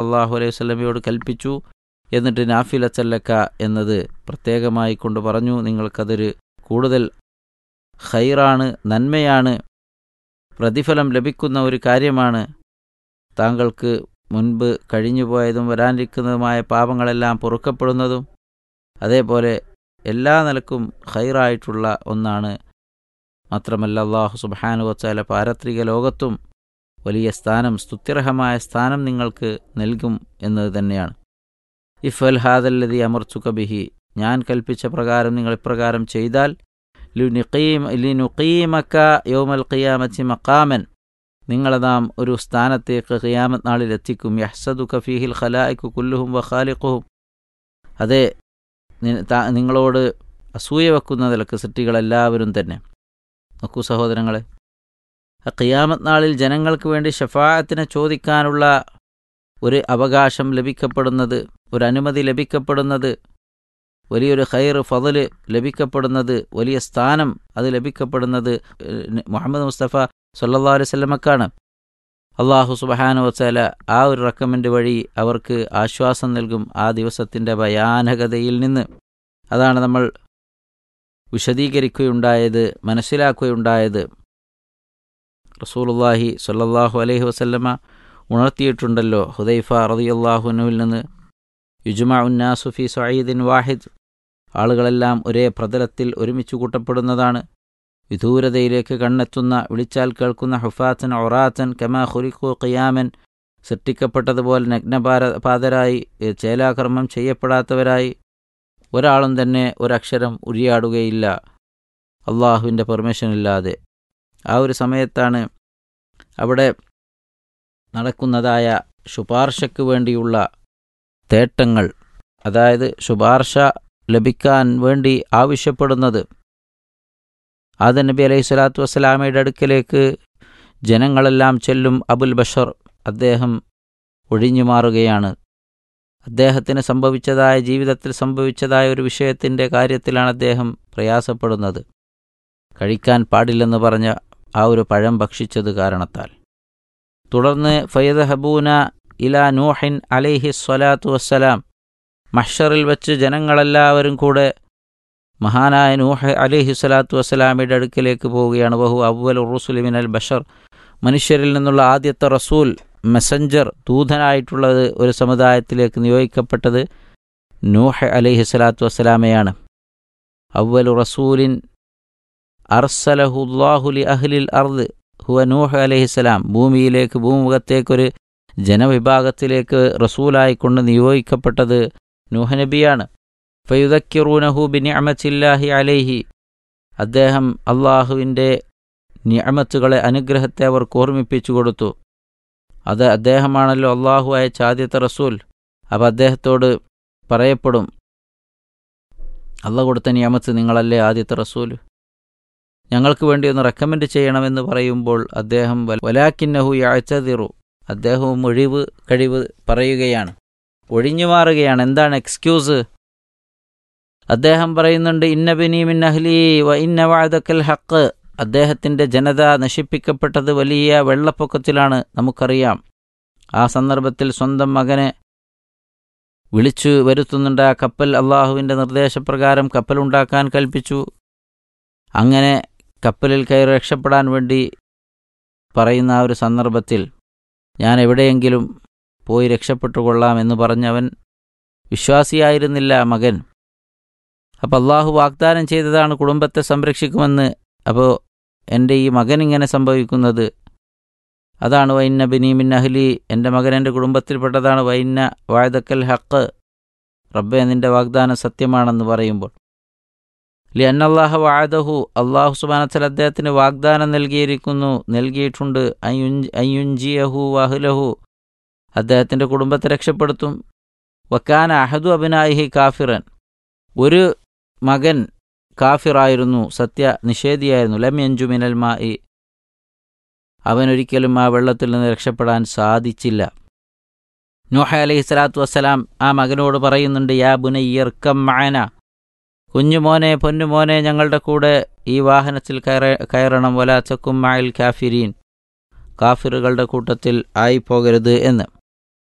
സല്ലല്ലാഹു അലൈഹി വസല്ലമയോട് കൽപ്പിച്ചു എന്നിട്ട് നാഫില ചല്ലക്ക എന്നത് പ്രത്യേകമായി കൊണ്ട് പറഞ്ഞു നിങ്ങൾക്കതൊരു കൂടുതൽ ഖൈറാണ് നന്മയാണ് പ്രതിഫലം ലഭിക്കുന്ന ഒരു കാര്യമാണ് താങ്കൾക്ക് മുൻപ് കഴിഞ്ഞുപോയതും വരാനിരിക്കുന്നതുമായ പാപങ്ങളെല്ലാം പൊറുക്കപ്പെടുന്നതും അതേപോലെ എല്ലാ നിലക്കും ഖൈറായിട്ടുള്ള ഒന്നാണ് മാത്രമല്ല അള്ളാഹു സുബാനു വച്ചാല പാരത്രിക ലോകത്തും വലിയ സ്ഥാനം സ്തുത്യർഹമായ സ്ഥാനം നിങ്ങൾക്ക് നൽകും എന്നത് തന്നെയാണ് ഇഫൽ ഹാദല്ലതി അമർച്ചുക ബിഹി ഞാൻ കൽപ്പിച്ച പ്രകാരം നിങ്ങൾ ഇപ്രകാരം ചെയ്താൽ ലിനുഖീമക്ക യോമൽ ഖിയാമത്തി മക്കാമൻ നിങ്ങളെ നാം ഒരു സ്ഥാനത്തേക്ക് ഖിയാമത്ത് നാളിൽ എത്തിക്കും യഹ്സദു കഫീഹിൽ ഖലായിക്കു കുല്ലുഹും വ ഖാലിഖുഹും അതെ നിങ്ങളോട് അസൂയ വെക്കുന്ന നിലക്ക് സൃഷ്ടികളെല്ലാവരും തന്നെ നോക്കൂ സഹോദരങ്ങളെ ഖിയാമത്ത് നാളിൽ ജനങ്ങൾക്ക് വേണ്ടി ഷഫായത്തിനെ ചോദിക്കാനുള്ള ഒരു അവകാശം ലഭിക്കപ്പെടുന്നത് ഒരു അനുമതി ലഭിക്കപ്പെടുന്നത് വലിയൊരു ഖൈർ ഫضല് ലഭിക്കപ്പെടുന്നത് വലിയ സ്ഥാനം അത് ലഭിക്കപ്പെടുന്നത് മുഹമ്മദ് മുസ്തഫ സല്ലാ അലൈഹി സ്വലമക്കാണ് അള്ളാഹു സുബഹാനു വച്ചാല ആ ഒരു റെക്കമെൻഡ് വഴി അവർക്ക് ആശ്വാസം നൽകും ആ ദിവസത്തിൻ്റെ ഭയാനകതയിൽ നിന്ന് അതാണ് നമ്മൾ വിശദീകരിക്കുകയുണ്ടായത് മനസ്സിലാക്കുകയുണ്ടായത് റസൂലുല്ലാഹി സല്ലാഹു അലൈഹി വസല്ലമ ഉണർത്തിയിട്ടുണ്ടല്ലോ ഹുദൈഫ റതിയല്ലാഹുനുവിൽ നിന്ന് യുജുമ ഉന്നാസുഫി സയ്യിദിൻ വാഹിദ് ആളുകളെല്ലാം ഒരേ പ്രതലത്തിൽ ഒരുമിച്ച് കൂട്ടപ്പെടുന്നതാണ് വിദൂരതയിലേക്ക് കണ്ണെത്തുന്ന വിളിച്ചാൽ കേൾക്കുന്ന ഹുഫാത്തൻ ഒറാത്തൻ കമാ ഹുലിഖു ഖിയാമൻ സൃഷ്ടിക്കപ്പെട്ടതുപോലെ നഗ്നപാര പാതരായി ചേലാകർമ്മം ചെയ്യപ്പെടാത്തവരായി ഒരാളും തന്നെ ഒരക്ഷരം ഉരിയാടുകയില്ല അള്ളാഹുവിൻ്റെ പെർമിഷൻ ഇല്ലാതെ ആ ഒരു സമയത്താണ് അവിടെ നടക്കുന്നതായ ശുപാർശയ്ക്ക് വേണ്ടിയുള്ള തേട്ടങ്ങൾ അതായത് ശുപാർശ ലഭിക്കാൻ വേണ്ടി ആവശ്യപ്പെടുന്നത് ആദ നബി അലൈഹി സ്വലാത്തു വസ്സലാമയുടെ അടുക്കലേക്ക് ജനങ്ങളെല്ലാം ചെല്ലും അബുൽ ബഷർ അദ്ദേഹം ഒഴിഞ്ഞു മാറുകയാണ് അദ്ദേഹത്തിന് സംഭവിച്ചതായ ജീവിതത്തിൽ സംഭവിച്ചതായ ഒരു വിഷയത്തിൻ്റെ കാര്യത്തിലാണ് അദ്ദേഹം പ്രയാസപ്പെടുന്നത് കഴിക്കാൻ പാടില്ലെന്ന് പറഞ്ഞ ആ ഒരു പഴം ഭക്ഷിച്ചത് കാരണത്താൽ തുടർന്ന് ഫയ്യദ് ഹബൂന ഇല നൂഹിൻ അലൈഹി സ്വലാത്തു വസ്സലാം മഷറിൽ വെച്ച് ജനങ്ങളെല്ലാവരും കൂടെ മഹാനായ നൂഹ് അലിഹി സ്വലാത്തു വസ്സലാമിയുടെ അടുക്കിലേക്ക് പോവുകയാണ് ബഹു അവൽ റുസുലിമിൻ അൽ ബഷർ മനുഷ്യരിൽ നിന്നുള്ള ആദ്യത്തെ റസൂൽ മെസഞ്ചർ ദൂതനായിട്ടുള്ളത് ഒരു സമുദായത്തിലേക്ക് നിയോഗിക്കപ്പെട്ടത് നൂഹ് അലിഹി സ്വലാത്തു വസ്സലാമയാണ് അവലു റസൂലിൻ അർസലഹുല്ലാഹുലി അഹ്ലിൽ അർദ് ഹുവ നൂഹ് അലഹിസ്സലാം ഭൂമിയിലേക്ക് ഭൂമുഖത്തേക്കൊരു ജനവിഭാഗത്തിലേക്ക് റസൂലായിക്കൊണ്ട് നിയോഗിക്കപ്പെട്ടത് നൂഹ് നബിയാണ് ഫയുദക്കിറൂനഹു ബിനിഅമത്തില്ലാഹി അലൈഹി അദ്ദേഹം അള്ളാഹുവിൻ്റെ നിയമത്തുകളെ അനുഗ്രഹത്തെ അവർക്ക് ഓർമ്മിപ്പിച്ചു കൊടുത്തു അത് അദ്ദേഹമാണല്ലോ അള്ളാഹു അയച്ച ആദ്യത്തെ റസൂൽ അപ്പം അദ്ദേഹത്തോട് പറയപ്പെടും അള്ള കൊടുത്ത നിയമത്ത് നിങ്ങളല്ലേ ആദ്യത്തെ റസൂൽ ഞങ്ങൾക്ക് വേണ്ടി ഒന്ന് റെക്കമെൻഡ് ചെയ്യണമെന്ന് പറയുമ്പോൾ അദ്ദേഹം വലാക്കിന്നഹു യാഴ്ചതിറു അദ്ദേഹവും ഒഴിവ് കഴിവ് പറയുകയാണ് ഒഴിഞ്ഞു മാറുകയാണ് എന്താണ് എക്സ്ക്യൂസ് അദ്ദേഹം പറയുന്നുണ്ട് ഇന്നബിനി മിൻ അഹ്ലി വ ഇന്ന വാഴക്കൽ ഹക്ക് അദ്ദേഹത്തിൻ്റെ ജനത നശിപ്പിക്കപ്പെട്ടത് വലിയ വെള്ളപ്പൊക്കത്തിലാണ് നമുക്കറിയാം ആ സന്ദർഭത്തിൽ സ്വന്തം മകനെ വിളിച്ചു വരുത്തുന്നുണ്ട് ആ കപ്പൽ അള്ളാഹുവിൻ്റെ നിർദ്ദേശപ്രകാരം കപ്പലുണ്ടാക്കാൻ കൽപ്പിച്ചു അങ്ങനെ കപ്പലിൽ കയറി രക്ഷപ്പെടാൻ വേണ്ടി പറയുന്ന ആ ഒരു സന്ദർഭത്തിൽ ഞാൻ എവിടെയെങ്കിലും പോയി രക്ഷപ്പെട്ടുകൊള്ളാം എന്ന് പറഞ്ഞവൻ വിശ്വാസിയായിരുന്നില്ല മകൻ അപ്പോൾ അള്ളാഹു വാഗ്ദാനം ചെയ്തതാണ് കുടുംബത്തെ സംരക്ഷിക്കുമെന്ന് അപ്പോൾ എൻ്റെ ഈ മകൻ ഇങ്ങനെ സംഭവിക്കുന്നത് അതാണ് വൈന്ന ബിനീമിൻ അഹ്ലി എൻ്റെ മകൻ എൻ്റെ കുടുംബത്തിൽപ്പെട്ടതാണ് വൈന്ന വാഴതക്കൽ ഹക്ക് റബ്ബെ നിൻ്റെ വാഗ്ദാനം സത്യമാണെന്ന് പറയുമ്പോൾ ലി അന്നല്ലാഹ വാഴദഹു അള്ളാഹു സുബാനത്തൽ അദ്ദേഹത്തിന് വാഗ്ദാനം നൽകിയിരിക്കുന്നു നൽകിയിട്ടുണ്ട് അയ്യുഞ്ചിയഹു വഹുലഹു അദ്ദേഹത്തിൻ്റെ കുടുംബത്തെ രക്ഷപ്പെടുത്തും വക്കാന അഹദു അബിനായിഹി കാഫിറൻ ഒരു മകൻ കാഫിറായിരുന്നു സത്യ നിഷേധിയായിരുന്നു ലം യഞ്ചു മിനൽ മായി അവനൊരിക്കലും ആ വെള്ളത്തിൽ നിന്ന് രക്ഷപ്പെടാൻ സാധിച്ചില്ല നൂഹ അലൈഹി സ്വലാത്തു വസ്സലാം ആ മകനോട് പറയുന്നുണ്ട് യാ ബുനയ്യർക്കം മാന കുഞ്ഞുമോനെ പൊന്നുമോനെ ഞങ്ങളുടെ കൂടെ ഈ വാഹനത്തിൽ കയറ കയറണം വലാച്ചക്കും മായിൽ കാഫിരീൻ കാഫിറുകളുടെ കൂട്ടത്തിൽ ആയിപ്പോകരുത് എന്ന്